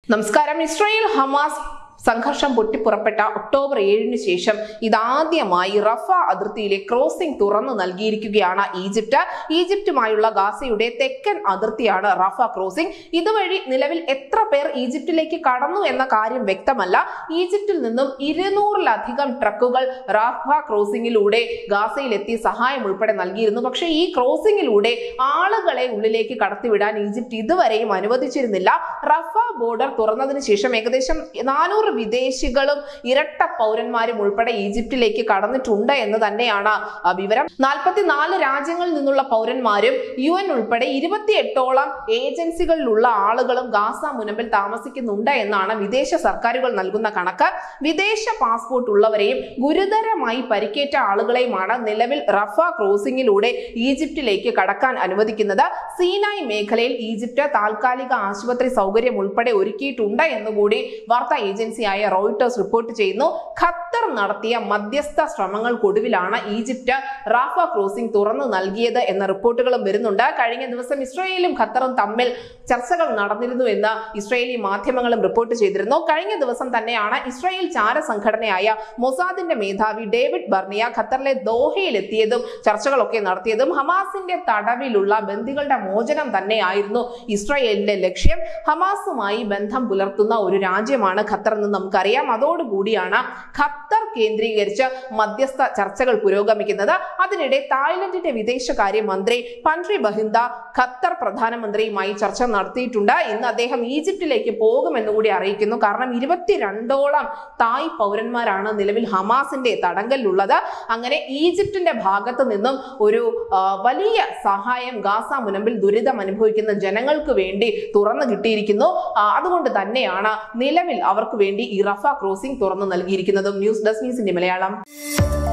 നമസ്കാരം Israel Hamas സംഘർഷം പൊട്ടിപ്പുറപ്പെട്ട October ഏഴിന് ശേഷം ഇതാദ്യമായി റഫ അതിർത്തിയിലെ ക്രോസിംഗ് തുറന്നു നൽകിയിരിക്കുകയാണ് ഈജിപ്റ്റ് ഈജിപ്തുമായുള്ള ഗാസയുടെ തെക്കൻ അതിർത്തിയാണ് റഫ ക്രോസിംഗ് ഇതുവഴി നിലവിൽ എത്ര പേർ ഈജിപ്തിലേക്ക് കടന്നു എന്ന കാര്യം വ്യക്തമല്ല ഈജിപ്തിൽ നിന്നും ഇരുന്നൂറിലധികം ട്രക്കുകൾ റഫ ക്രോസിംഗിലൂടെ ഗാസയിലെത്തി സഹായം ഉൾപ്പെടെ നൽകിയിരുന്നു പക്ഷേ ഈ ക്രോസിംഗിലൂടെ ആളുകളെ ഉള്ളിലേക്ക് കടത്തിവിടാൻ ഈജിപ്ത് ഇതുവരെയും അനുവദിച്ചിരുന്നില്ല റഫ ബോർഡർ തുറന്നതിന് ശേഷം ഏകദേശം നാനൂറ് വിദേശികളും ഇരട്ട പൗരന്മാരും ഉൾപ്പെടെ ഈജിപ്തിലേക്ക് കടന്നിട്ടുണ്ട് എന്ന് തന്നെയാണ് ആ വിവരം നാൽപ്പത്തിനാല് രാജ്യങ്ങളിൽ നിന്നുള്ള പൗരന്മാരും യു എൻ ഉൾപ്പെടെ ഇരുപത്തിയെട്ടോളം ഏജൻസികളിലുള്ള ആളുകളും ഗാസ മുനമ്പിൽ താമസിക്കുന്നുണ്ട് എന്നാണ് വിദേശ സർക്കാരുകൾ നൽകുന്ന കണക്ക് വിദേശ പാസ്പോർട്ട് ഉള്ളവരെയും ഗുരുതരമായി പരിക്കേറ്റ ആളുകളെയുമാണ് നിലവിൽ റഫ ക്രോസിംഗിലൂടെ ഈജിപ്തിലേക്ക് കടക്കാൻ അനുവദിക്കുന്നത് സീനായ് മേഖലയിൽ ഈജിപ്ത് താൽക്കാലിക ആശുപത്രി സൗകര്യം ഉൾപ്പെടെ ഒരുക്കിയിട്ടുണ്ട് എന്നുകൂടി വാർത്താ ഏജൻസിയായ റോയിട്ടേഴ്സ് റിപ്പോർട്ട് ചെയ്യുന്നു ഖത്തർ നടത്തിയ മധ്യസ്ഥ ശ്രമങ്ങൾക്കൊടുവിലാണ് ഈജിപ്ത് റാഫ ക്രോസിംഗ് തുറന്നു നൽകിയത് എന്ന റിപ്പോർട്ടുകളും വരുന്നുണ്ട് കഴിഞ്ഞ ദിവസം ഇസ്രായേലും ഖത്തറും തമ്മിൽ ചർച്ചകൾ നടന്നിരുന്നു എന്ന് ഇസ്രായേലി മാധ്യമങ്ങളും റിപ്പോർട്ട് ചെയ്തിരുന്നു കഴിഞ്ഞ ദിവസം തന്നെയാണ് ഇസ്രായേൽ ചാര സംഘടനയായ മൊസാദിന്റെ മേധാവി ഡേവിഡ് ബർണിയ ഖത്തറിലെ ദോഹയിലെത്തിയതും ചർച്ചകളൊക്കെ നടത്തിയതും ഹമാസിന്റെ തടവിലുള്ള ബന്ദികളുടെ മോചനം തന്നെയായിരുന്നു ഇസ്രായേലിന്റെ ലക്ഷ്യം ഹമാസുമായി ബന്ധം പുലർത്തുന്ന ഒരു രാജ്യമാണ് ഖത്തർ എന്ന് നമുക്കറിയാം അതോടുകൂടിയാണ് ഖത്തർ കേന്ദ്രീകരിച്ച് മധ്യസ്ഥ ചർച്ചകൾ പുരോഗമിക്കുന്നത് അതിനിടെ തായ്ലൻഡിന്റെ വിദേശകാര്യ മന്ത്രി പൻട്രി ബഹിന്ദ ഖത്തർ പ്രധാനമന്ത്രിയുമായി ചർച്ച നടത്തിയിട്ടുണ്ട് ഇന്ന് അദ്ദേഹം ഈജിപ്തിലേക്ക് പോകുമെന്ന് കൂടി അറിയിക്കുന്നു കാരണം ഇരുപത്തിരണ്ടോളം തായ് പൗരന്മാരാണ് നിലവിൽ ഹമാസിന്റെ തടങ്കലിലുള്ളത് അങ്ങനെ ഈജിപ്തിന്റെ ഭാഗത്ത് നിന്നും ഒരു ആ, വലിയ സഹായം ഗാസ മുനമ്പിൽ ദുരിതം അനുഭവിക്കുന്ന ജനങ്ങൾക്ക് വേണ്ടി തുറന്നു കിട്ടിയിരിക്കുന്നു ആ, അതുകൊണ്ട് തന്നെയാണ് നിലവിൽ അവർക്ക് വേണ്ടി ഈ റഫ ക്രോസിംഗ് തുറന്നു നൽകിയിരിക്കുന്നതും ന്യൂസ് ഡെസ്ക് ന്യൂസിന്റെ മലയാളം